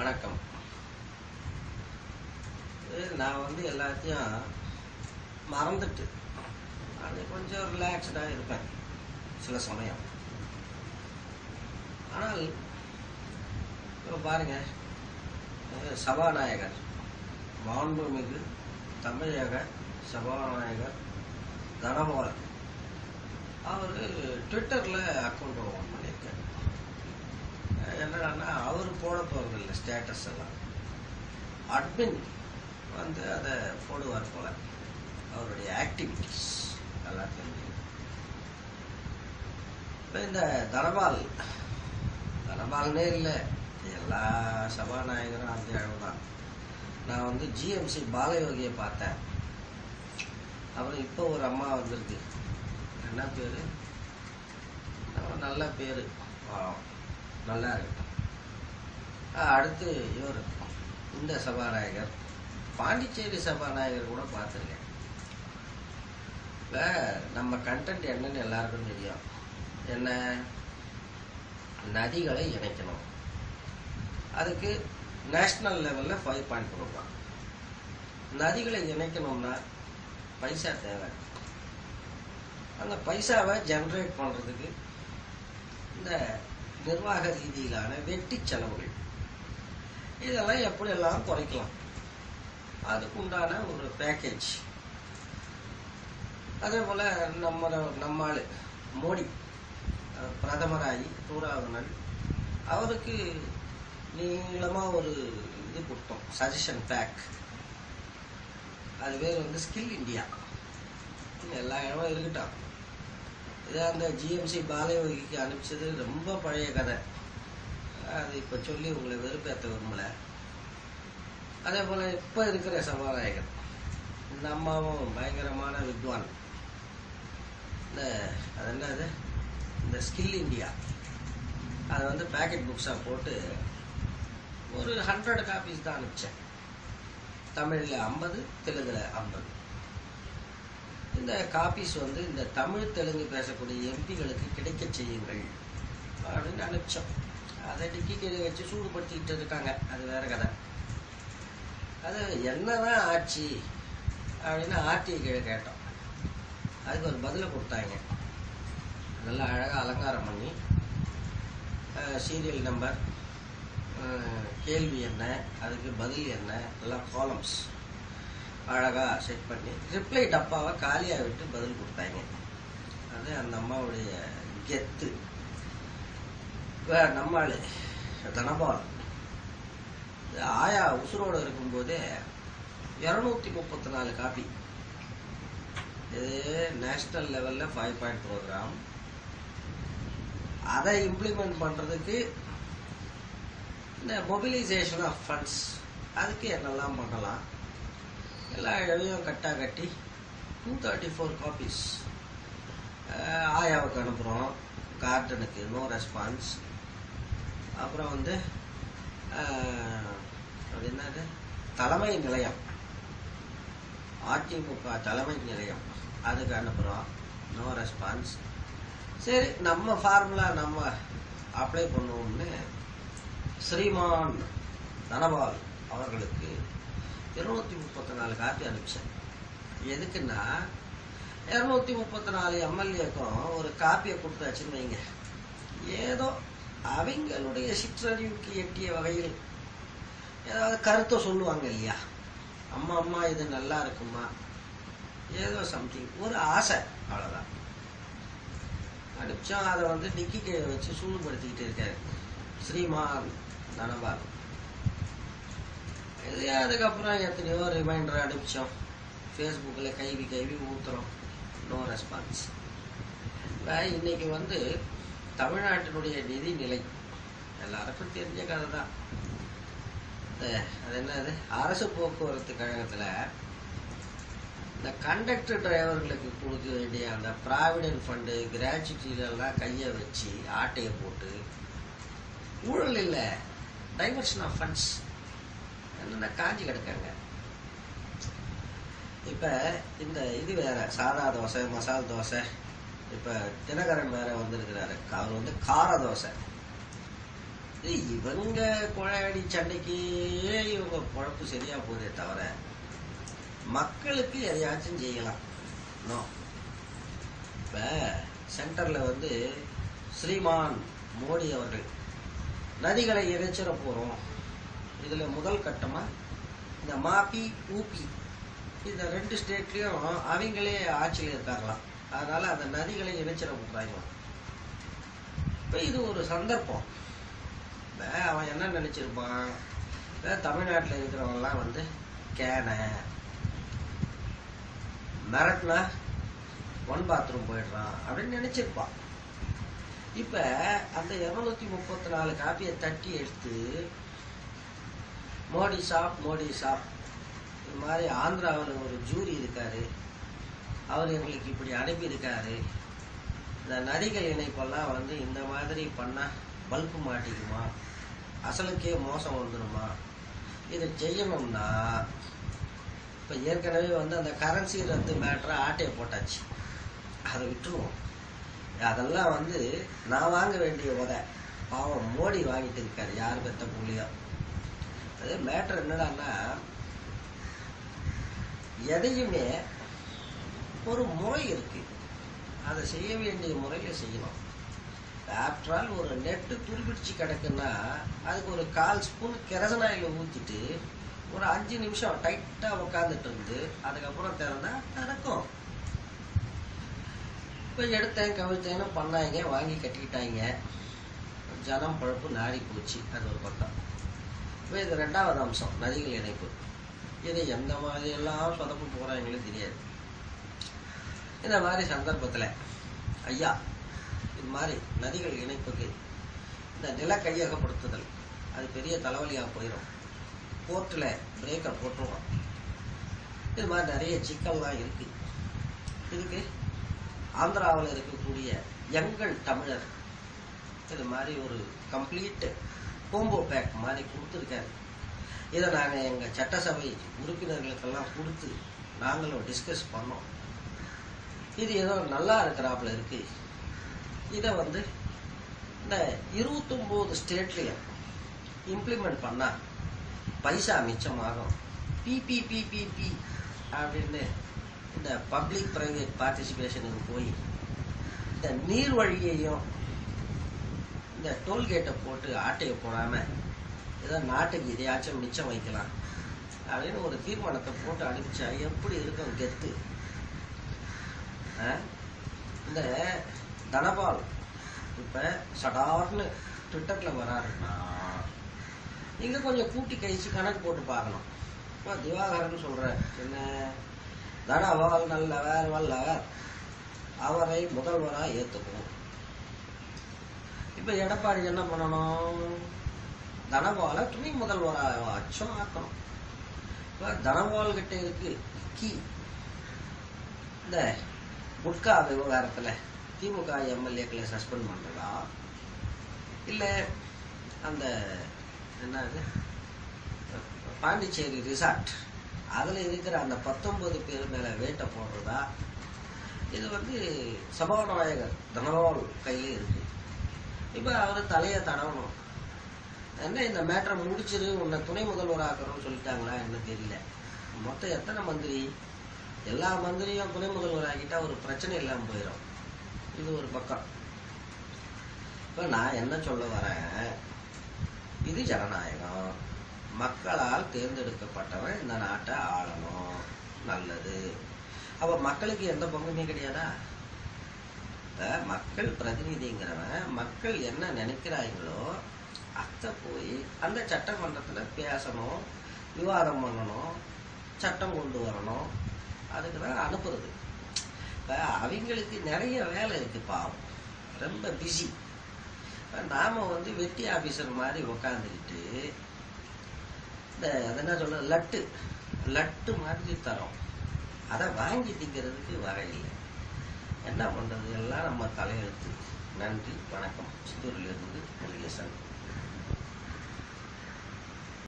வணக்கம் இது நான் வந்து எல்லாத்தையும் மறந்துட்டு அது கொஞ்சம் ரிலாக்ஸ்டாக இருப்பேன் சில சமயம் ஆனால் இப்போ பாருங்க அஹ் சபாநாயகர் மாண்புமிகு தமிழக சபாநாயகர் தனபால் அவர் ட்விட்டரில் அக்கௌண்ட் ஓப்பன் பண்ணியிருக்காரு அஹ் என்னடான்னா அவர் போட போகிறதில்ல ஸ்டேட்டஸ் எல்லாம் அட்மின் வந்து அதை போடுவார் போல அவருடைய ஆக்டிவிட்டிஸ் எல்லாத்தையும் இப்போ இந்த தனபால் தனபால்னே இல்லை எல்லா சபாநாயகரும் அந்த அளவு தான் நான் வந்து ஜிஎம்சி பாலயோகியை பார்த்தேன் அப்புறம் இப்போ ஒரு அம்மா வந்திருக்கு என்ன பேர் நல்ல பேர் நல்லா இருக்கு ஆ, அடுத்து இவர் இந்த சபாநாயகர் பாண்டிச்சேரி சபாநாயகர் கூட பார்த்துருக்கேன் இப்போ நம்ம கண்டென்ட் என்னன்னு எல்லாருக்கும் தெரியும் என்ன நதிகளை இணைக்கணும் அதுக்கு நேஷ்னல் லெவலில் ஃபைவ் பாயிண்ட் ப்ரோக்ராம் நதிகளை இணைக்கணும்னா பைசா தேவை அந்த பைசாவை ஜென்ரேட் பண்ணுறதுக்கு இந்த நிர்வாக ரீதியிலான வெட்டி செலவுகள் இதெல்லாம் எப்படியெல்லாம் குறைக்கலாம் அதுக்குண்டான ஒரு பேக்கேஜ் அதே போல் நம்ம நம்ம ஆளு மோடி அஹ், பிரதமராகி நூறாவது நாள் அவருக்கு நீளமாக ஒரு இது கொடுத்தோம் சஜஷன் பேக் அது பேர் வந்து ஸ்கில் இந்தியா எல்லா இடமும் இருக்கட்டும் இது அந்த ஜிஎம்சி பாலயோகிக்கு அனுப்பிச்சது ரொம்ப பழைய கதை அது இப்போ சொல்லி உங்களை வெறுப்பேற்ற விரும்பல அதே போல் இப்போ இருக்கிற சபாநாயகர் இந்த அம்மாவும் பயங்கரமான வித்வான் இந்த அது என்னது இந்த ஸ்கில் இந்தியா அதை வந்து பேக்கெட் புக்ஸாக போட்டு ஒரு ஹண்ட்ரட் காப்பீஸ் தான் அனுப்பிச்சேன் தமிழில் ஐம்பது தெலுங்கில் ஐம்பது இந்த காப்பீஸ் வந்து இந்த தமிழ் தெலுங்கு பேசக்கூடிய எம்பிகளுக்கு கிடைக்க செய்யுங்கள் அப்படின்னு அனுப்பிச்சோம் அதை டிக்கி கீழே வச்சு சூடுபடுத்திக்கிட்டு இருக்காங்க அது வேற கதை அது என்னதான் ஆச்சு அப்படின்னு ஆர்டிஐ கீழே கேட்டோம் அதுக்கு ஒரு பதிலை கொடுத்தாங்க நல்லா அழகாக அலங்காரம் பண்ணி சீரியல் நம்பர் கேள்வி என்ன அதுக்கு பதில் என்ன எல்லாம் காலம்ஸ் அழகாக செட் பண்ணி ரிப்ளை டப்பாவை காலியாக விட்டு பதில் கொடுத்தாங்க அது அந்த அம்மாவுடைய கெத்து இப்போ நம்மாள் தனபால் இது ஆயா உசுரோடு இருக்கும்போதே இரநூத்தி முப்பத்தி நாலு காப்பி இது நேஷ்னல் லெவலில் ஃபைவ் பாயிண்ட் ப்ரோக்ராம் அதை இம்ப்ளிமெண்ட் பண்ணுறதுக்கு இந்த மொபிலைசேஷன் ஆஃப் ஃபண்ட்ஸ் அதுக்கு என்னெல்லாம் பண்ணலாம் எல்லா இழவையும் கட்டாக கட்டி டூ தேர்ட்டி ஃபோர் காப்பீஸ் ஆயாவுக்கு அனுப்புகிறோம் கார்டனுக்கு நோ ரெஸ்பான்ஸ் அப்புறம் வந்து அஹ், அது என்னது தலைமை நிலையம் அதிமுக தலைமை நிலையம் அதுக்கு அனுப்புகிறோம் நோ ரெஸ்பான்ஸ் சரி நம்ம ஃபார்முலா நம்ம அப்ளை பண்ணுவோம்னு ஸ்ரீமான் தனபால் அவர்களுக்கு இருநூத்தி முப்பத்தி நாலு காப்பி அனுப்பிச்சேன் எதுக்குன்னா இருநூத்தி முப்பத்தி நாலு எம்எல்ஏக்கும் ஒரு காப்பியை கொடுத்தாச்சுன்னு வைங்க ஏதோ அவங்களுடைய சிற்றறிவுக்கு எட்டிய வகையில் ஏதாவது கருத்தை சொல்லுவாங்க இல்லையா அம்மா அம்மா இது நல்லா இருக்குமா ஏதோ சம்திங் ஒரு ஆசை அவ்வளோதான் அனுப்பிச்சோம் அதை வந்து டிக்கி கீழே வச்சு சூடுபடுத்திக்கிட்டு இருக்காரு ஸ்ரீமான் தனபால் இது அதுக்கப்புறம் எத்தனையோ ரிமைண்டர் அனுப்பிச்சோம் ஃபேஸ்புக்கில் கைவி கைவி ஊத்துறோம் நோ ரெஸ்பான்ஸ் இன்னைக்கு வந்து தமிழ்நாட்டினுடைய நிதி நிலை எல்லாருக்கும் தெரிஞ்ச கதை தான் இந்த- அது என்னது அரசு போக்குவரத்து கழகத்தில் இந்த கண்டக்டர் டிரைவர்களுக்கு கொடுக்க வேண்டிய அந்த ப்ராவிடென்ட் ஃபண்டு கிராச்சுவிட்டிலெல்லாம் கையை வச்சு ஆட்டையை போட்டு ஊழல் இல்லை டைவர்ஷன் ஆஃப் ஃபண்ட்ஸ் என்னென்ன காஞ்சி கிடக்காங்க இப்போ இந்த இது வேற சாதா தோசை மசால் தோசை இப்போ தினகரன் வேற வந்திருக்கிறாரு அவர் வந்து கார தோசை இது இவங்க கொழையடி சண்டைக்கு இவங்க பொழப்பு சரியா போதே தவிர மக்களுக்கு எதையாச்சும் செய்யலாம் நோ இப்ப சென்டர்ல வந்து ஸ்ரீமான் மோடி அவர்கள் நதிகளை இறைச்சிட போறோம் இதுல முதல் கட்டமா இந்த மாப்பி ஊப்பி இந்த ரெண்டு ஸ்டேட்லயும் அவங்களே ஆட்சியில் இருக்காங்களாம் அதனால அந்த நதிகளை இணைச்சிட போறாங்களாம் இப்ப இது ஒரு சந்தர்ப்பம் இப்ப அவன் என்ன நினைச்சிருப்பான் இப்ப தமிழ்நாட்டுல இருக்கிறவங்கலாம் வந்து கேனை மிரட்டினா ஒன் பாத்ரூம் போயிடுறான் அப்படின்னு நினைச்சிருப்பான் இப்ப அந்த இருநூத்தி முப்பத்தி நாலு காப்பியை தட்டி எடுத்து மோடி ஷாப் மோடி ஷாப் இது மாதிரி ஆந்திராவில் ஒரு ஜூரி இருக்காரு அவர் எங்களுக்கு இப்படி அனுப்பியிருக்காரு இந்த நதிகள் இணைப்பெல்லாம் வந்து இந்த மாதிரி பண்ணா பல்பு மாட்டிக்குமா அசலுக்கே மோசம் வந்துருமா இதை செய்யணும்னா இப்போ ஏற்கனவே வந்து அந்த கரன்சி ரத்து மேட்ரை ஆட்டையை போட்டாச்சு அதை விட்டுருவோம் அதெல்லாம் வந்து நான் வாங்க வேண்டிய உதை பாவம் மோடி வாங்கிட்டு இருக்காரு யார் பெத்த புள்ளியோ அது மேட்ரு என்னடான்னா எதையுமே ஒரு முறை இருக்கு அதை செய்ய வேண்டிய முறையில செய்யணும் ஆஃப்டர் ஆல் ஒரு நெட்டு துருபிடிச்சு கிடக்குன்னா அதுக்கு ஒரு கால் ஸ்பூன் கெரசனாயில ஊத்திட்டு ஒரு அஞ்சு நிமிஷம் டைட்டா உக்காந்துட்டு இருந்து அதுக்கப்புறம் திறந்தா நடக்கும் இப்போ எடுத்தேன் கவிழ்த்தேன்னு பண்ணாங்க வாங்கி கட்டிக்கிட்டாங்க ஜனம் பழப்பு நாடி போச்சு அது ஒரு பக்கம் இப்போ இது ரெண்டாவது அம்சம் நதிகள் இணைப்பு இது எந்த மாதிரி எல்லாம் சொதப்பு போறாங்களோ தெரியாது இந்த மாதிரி சந்தர்ப்பத்துல ஐயா இது மாதிரி நதிகள் இணைப்புக்கு இந்த நில கையகப்படுத்துதல் அது பெரிய தலைவலியா போயிடும் போர்ட்டில் பிரேக்கை போட்டுருவோம் இது மாதிரி நிறைய சிக்கல்லாம் இருக்கு இதுக்கு ஆந்திராவில் இருக்கக்கூடிய எங்கள் தமிழர் இது மாதிரி ஒரு கம்ப்ளீட் கோம்போ பேக் மாதிரி கொடுத்துருக்காரு இதை நாங்கள் எங்கள் சட்டசபை உறுப்பினர்களுக்கெல்லாம் கொடுத்து நாங்களும் டிஸ்கஸ் பண்ணோம் இது ஏதோ நல்லா இருக்கிறாப்புல இருக்கு இதை வந்து இந்த இருபத்தொம்போது ஸ்டேட்லையும் இம்ப்ளிமெண்ட் பண்ணா பைசா மிச்சமாகும் பிபிபிபிபி அப்படின்னு இந்த பப்ளிக் பிரைவேட் பார்ட்டிசிபேஷனுக்கு போய் இந்த நீர் வழியையும் இந்த டோல்கேட்டை போட்டு ஆட்டையை போடாம ஏதோ நாட்டுக்கு இதையாச்சும் மிச்சம் வைக்கலாம் அப்படின்னு ஒரு தீர்மானத்தை போட்டு அனுப்பிச்சா எப்படி இருக்கும் கெத்து ஆ? இந்த தனபால் இப்ப சடார்னு ட்விட்டர்ல வராருன்னா இங்க கொஞ்சம் கூட்டி கழிச்சு கணக்கு போட்டு பார்க்கணும் இப்போ திவாகரன் சொல்ற என்ன தனபால் நல்லவர் வல்லவர் அவரை முதல்வரா ஏத்துக்கணும் இப்ப எடப்பாடி என்ன பண்ணணும் தனபால துணை முதல்வரா அச்சம் ஆக்கணும் இப்ப தனபால் கிட்ட இருக்கு கீ இந்த குட்கா விவகாரத்துல திமுக எம்எல்ஏக்களை சஸ்பெண்ட் பண்றதா இல்ல அந்த என்னது பாண்டிச்சேரி ரிசார்ட் அதுல இருக்கிற அந்த பத்தொன்பது பேர் மேல வேட்டை போடுறதா இது வந்து சபாநாயகர் தனபால் கையில இருக்கு இப்ப அவர் தலையை தடவணும் என்ன இந்த மேட்டரை முடிச்சிரு உன்னை துணை முதல்வர் ஆக்குறோம்னு சொல்லிட்டாங்களா என்ன தெரியல மொத்தம் எத்தனை மந்திரி எல்லா மந்திரியும் துணை முதல்வர் ஆக்கிட்டா ஒரு பிரச்சனை இல்லாம போயிடும் இது ஒரு பக்கம் இப்ப நான் என்ன சொல்ல வரேன் இது ஜனநாயகம் மக்களால் தேர்ந்தெடுக்கப்பட்டவன் இந்த நாட்டை ஆளணும் நல்லது அப்ப மக்களுக்கு எந்த பங்குமே கிடையாதா இப்ப மக்கள் பிரதிநிதிங்கிறவன் மக்கள் என்ன நினைக்கிறாங்களோ அத்தை போய் அந்த சட்டமன்றத்துல பேசணும் விவாதம் பண்ணணும் சட்டம் கொண்டு வரணும் அதுக்கு தான் அனுப்புறது இப்ப அவங்களுக்கு நிறைய வேலை இருக்கு பாவம் ரொம்ப பிஸி நாம வந்து வெட்டி ஆபீசர் மாதிரி உக்காந்துக்கிட்டு இந்த அது என்ன சொல்ற லட்டு லட்டு மாதிரி தரோம் அதை வாங்கி திங்கிறதுக்கு வகையில்லை என்ன பண்றது எல்லாம் நம்ம தலையெழுத்து நன்றி வணக்கம் சித்தூரிலிருந்து முருகேசன்